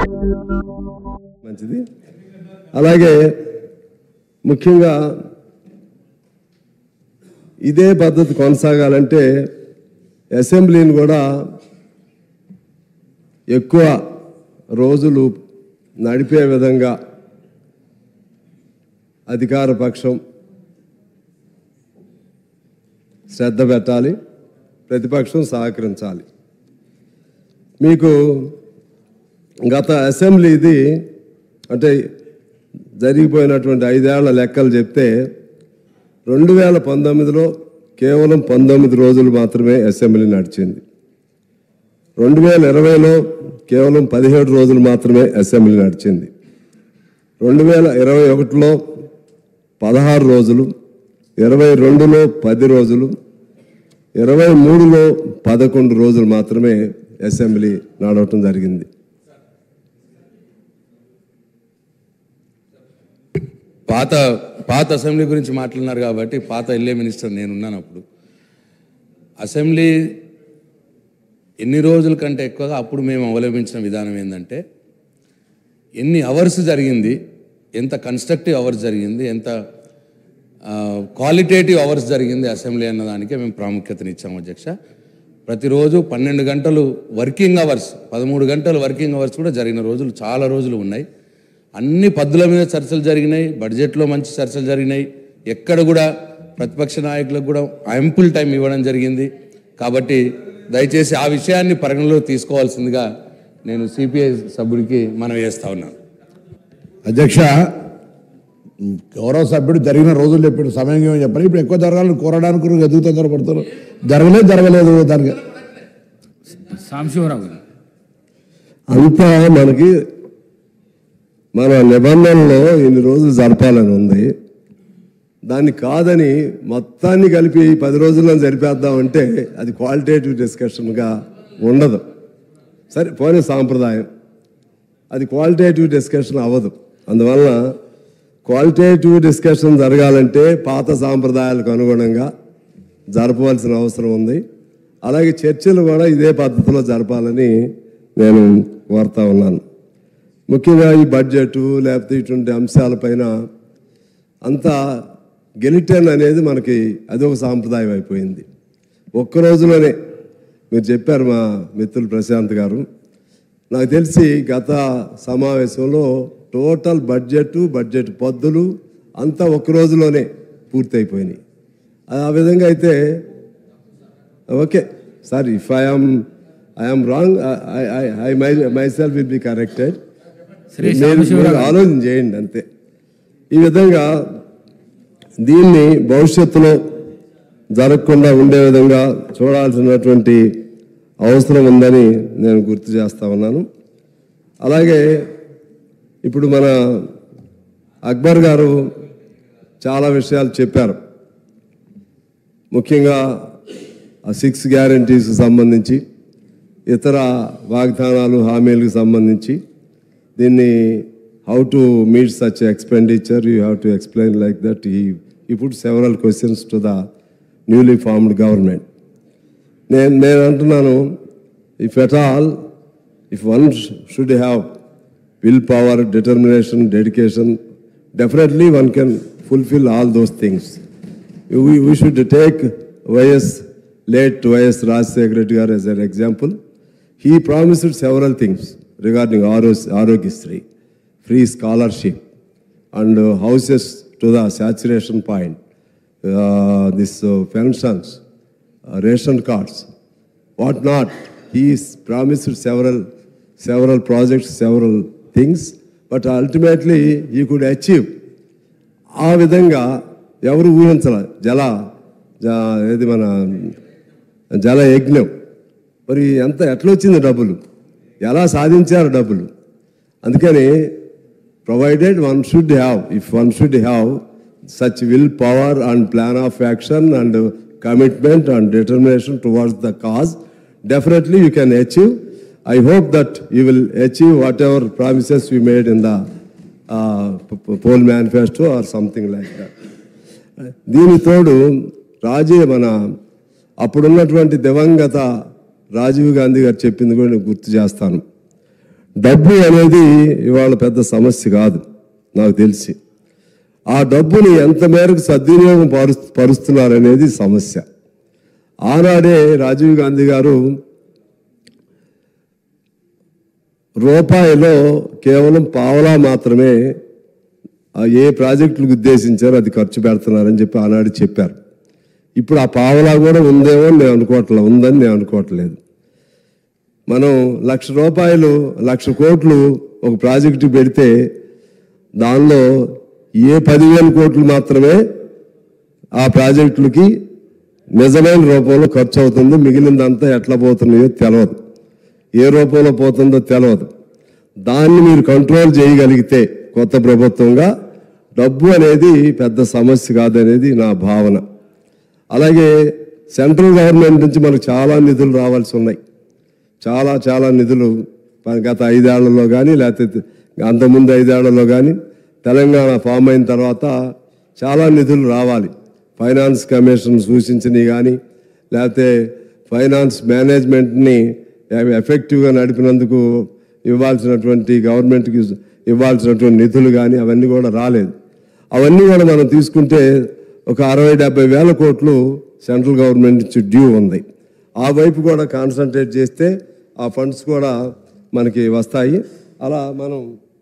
మంచిది అలాగే ముఖ్యంగా ఇదే పద్ధతి కొనసాగాలంటే అసెంబ్లీని కూడా ఎక్కువ రోజులు నడిపే విధంగా అధికార పక్షం శ్రద్ధ పెట్టాలి ప్రతిపక్షం సహకరించాలి మీకు గత అసెంబ్లీది అంటే జరిగిపోయినటువంటి ఐదేళ్ల లెక్కలు చెప్తే రెండు వేల పంతొమ్మిదిలో కేవలం పంతొమ్మిది రోజులు మాత్రమే అసెంబ్లీ నడిచింది రెండు వేల ఇరవైలో కేవలం పదిహేడు రోజులు మాత్రమే అసెంబ్లీ నడిచింది రెండు వేల ఇరవై ఒకటిలో పదహారు రోజులు ఇరవై రెండులో పది రోజులు ఇరవై మూడులో పదకొండు రోజులు మాత్రమే అసెంబ్లీ నడవటం జరిగింది పాత పాత అసెంబ్లీ గురించి మాట్లాడినారు కాబట్టి పాత ఎల్ఏ మినిస్టర్ నేనున్నాను అప్పుడు అసెంబ్లీ ఎన్ని రోజుల కంటే ఎక్కువగా అప్పుడు మేము అవలంబించిన విధానం ఏంటంటే ఎన్ని అవర్స్ జరిగింది ఎంత కన్స్ట్రక్టివ్ అవర్స్ జరిగింది ఎంత క్వాలిటేటివ్ అవర్స్ జరిగింది అసెంబ్లీ అన్నదానికే మేము ప్రాముఖ్యతనిచ్చాము అధ్యక్ష ప్రతిరోజు పన్నెండు గంటలు వర్కింగ్ అవర్స్ పదమూడు గంటలు వర్కింగ్ అవర్స్ కూడా జరిగిన రోజులు చాలా రోజులు ఉన్నాయి అన్ని పద్దుల మీద చర్చలు జరిగినాయి బడ్జెట్లో మంచి చర్చలు జరిగినాయి ఎక్కడ కూడా ప్రతిపక్ష నాయకులకు కూడా అంపుల్ టైం ఇవ్వడం జరిగింది కాబట్టి దయచేసి ఆ విషయాన్ని పరిగణలో తీసుకోవాల్సిందిగా నేను సిపిఐ సభ్యుడికి మనం చేస్తా ఉన్నాను అధ్యక్ష గౌరవ సభ్యుడు జరిగిన రోజులు చెప్పాడు సమయం ఏమో చెప్పాలి ఇప్పుడు ఎక్కువ జరగాలని కోరడానికి కూడా ఎదుగు తొందరపడుతారు జరగలేదు జరగలేదు దానికి సాంశివరావు గారు అంతా మనకి మన నిబంధనలో ఇన్ని రోజులు జరపాలని ఉంది దాన్ని కాదని మొత్తాన్ని కలిపి ఈ పది రోజుల్లో జరిపేద్దామంటే అది క్వాలిటేటివ్ డిస్కషన్గా ఉండదు సరే పోనీ సాంప్రదాయం అది క్వాలిటేటివ్ డిస్కషన్ అవ్వదు అందువలన క్వాలిటేటివ్ డిస్కషన్ జరగాలంటే పాత సాంప్రదాయాలకు అనుగుణంగా జరపవలసిన అవసరం ఉంది అలాగే చర్చలు కూడా ఇదే పద్ధతిలో జరపాలని నేను కోరుతా ఉన్నాను ముఖ్యంగా ఈ బడ్జెట్ లేకపోతే ఇటువంటి అంశాలపైన అంతా గెలిటన్ అనేది మనకి అదొక సాంప్రదాయం అయిపోయింది ఒక్క రోజులోనే మీరు చెప్పారు మా మిత్రులు ప్రశాంత్ గారు నాకు తెలిసి గత సమావేశంలో టోటల్ బడ్జెట్ బడ్జెట్ పద్దులు అంతా ఒక్క రోజులోనే పూర్తయిపోయినాయి ఆ విధంగా అయితే okay sir if I'm I'm wrong I my my self will be corrected Shri Sambasivarao garu. ఆలోచన చేయండి అంతే ఈ విధంగా దీన్ని భవిష్యత్తులో జరగకుండా ఉండే విధంగా చూడాల్సినటువంటి అవసరం ఉందని నేను గుర్తు చేస్తా ఉన్నాను అలాగే ఇప్పుడు మన అక్బర్ గారు చాలా విషయాలు చెప్పారు ముఖ్యంగా ఆ సిక్స్ గ్యారంటీస్కి సంబంధించి ఇతర వాగ్దానాలు హామీలకు సంబంధించి దీన్ని how to meet such expenditure you have to explain like that ఈ ఈ put several questions to the newly formed government నేను నేను అంటున్నాను if at all if one should have will power determination dedication definitely one can fulfil all those things we, we should take YS, late YS Rajశేఖర Reddy garu as an example. He promised several things regarding Arogistri, free scholarship and uh, houses to the saturation point, uh, this uh, pensions, uh, ration cards, what not. He is promised several, several projects, several things, but ultimately he could achieve ఆ విధంగా ఎవరు ఊహించాల జల జ- ఏది మన జల యజ్ఞం మరి ఎంత ఎట్లా వచ్చింది డబ్బులు ఎలా సాధించారు డబ్బులు అందుకని provided one should have if one should have such will power and plan of action and commitment and determination towards the cause definitely you can achieve I hope that you will achieve whatever promises you made in the poll manifesto or something like that దీని తోడు రాజీవ్ మన అప్పుడున్నటువంటి దివంగత రాజీవ్ గాంధీ గారు చెప్పింది కూడా నేను గుర్తు చేస్తాను డబ్బు అనేది ఇవాళ పెద్ద సమస్య కాదు నాకు తెలిసి ఆ డబ్బుని ఎంత మేరకు సద్వినియోగం పరు పరుస్తున్నారనేది సమస్య ఆనాడే రాజీవ్ గాంధీ గారు రూపాయిలో కేవలం పావలా మాత్రమే ఆ ఏ ప్రాజెక్టులకు ఉద్దేశించారో అది ఖర్చు పెడుతున్నారని చెప్పి ఆనాడు చెప్పారు ఇప్పుడు ఆ పావలా కూడా ఉందేమో అని నేను అనుకోవట్లేదు ఉందని నేను అనుకోవట్లేదు మనం లక్ష రూపాయలు లక్ష కోట్లు ఒక ప్రాజెక్టు పెడితే దానిలో ఏ పదివేల కోట్లు మాత్రమే ఆ ప్రాజెక్టులకి నిజమైన రూపంలో ఖర్చు అవుతుంది మిగిలిందంతా ఎట్లా పోతున్నాయో తెలియదు ఏ రూపంలో పోతుందో తెలియదు దాన్ని మీరు కంట్రోల్ చేయగలిగితే కొత్త ప్రభుత్వంగా డబ్బు అనేది పెద్ద సమస్య కాదనేది నా భావన అలాగే సెంట్రల్ గవర్నమెంట్ నుంచి మనకు చాలా నిధులు రావాల్సి ఉన్నాయి చాలా చాలా నిధులు గత ఐదేళ్లలో కానీ లేకపోతే అంతకుముందు ఐదేళ్లలో కానీ తెలంగాణ ఫామ్ అయిన తర్వాత చాలా నిధులు రావాలి ఫైనాన్స్ కమిషన్ సూచించినవి కానీ లేకపోతే ఫైనాన్స్ మేనేజ్మెంట్ని ఎఫెక్టివ్గా నడిపినందుకు ఇవ్వాల్సినటువంటి గవర్నమెంట్కి ఇవ్వాల్సినటువంటి నిధులు కానీ అవన్నీ కూడా రాలేదు అవన్నీ కూడా మనం తీసుకుంటే ఒక అరవై డెబ్బై వేల కోట్లు సెంట్రల్ గవర్నమెంట్ నుంచి డ్యూ ఉంది ఆ వైపు కూడా కాన్సన్ట్రేట్ చేస్తే ఆ ఫండ్స్ కూడా మనకి వస్తాయి అలా మనం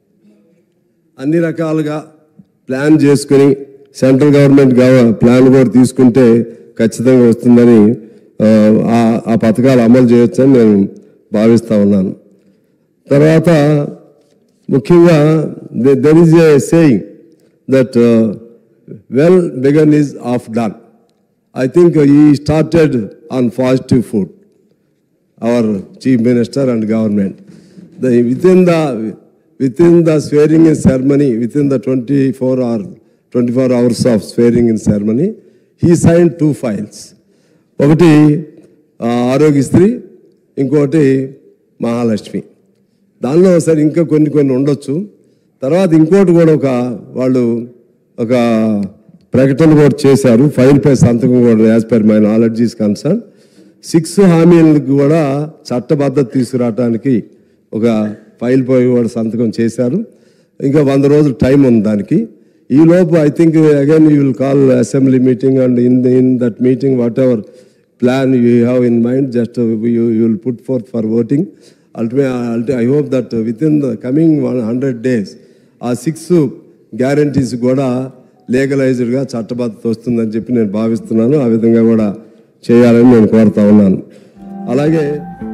అన్ని రకాలుగా ప్లాన్ చేసుకుని సెంట్రల్ గవర్నమెంట్ గవ- ప్లాన్ కూడా తీసుకుంటే ఖచ్చితంగా వస్తుందని ఆ, ఆ- ఆ పథకాలు అమలు చేయొచ్చని నేను భావిస్తా ఉన్నాను తర్వాత ముఖ్యంగా there is a saying that well begun is half done I think ఈ started on positive food our chief minister and government. The, within the within the swearing in ceremony, within the 24 hour 24 hours of swearing in ceremony, he signed two files. ఒకటి ఆ, ఆరోగ్యశ్రీ ఇంకోటి మహాలక్ష్మి దానిలో సరే ఇంకా కొన్ని కొన్ని ఉండొచ్చు తర్వాత ఇంకోటి కూడా ఒక వాళ్ళు ఒక ప్రకటన కూడా చేశారు ఫైల్ పై సంతకం కూడా as per my knowledge is concern six హామీలకు కూడా చట్టబద్ధత తీసుకురావడానికి ఒక ఫైల్ పై కూడా సంతకం చేశారు ఇంకా వంద రోజులు టైం ఉంది దానికి ఈ లోపు I think again you will call assembly meeting and in in that meeting whatever plan you have in mind just you will put forth for voting ultimate I hope that within the coming one hundred days ఆ six guarantees కూడా లీగలైజ్డ్గా చట్టబద్ధత వస్తుందని చెప్పి నేను భావిస్తున్నాను ఆ విధంగా కూడా చేయాలని నేను కోరుతా ఉన్నాను అలాగే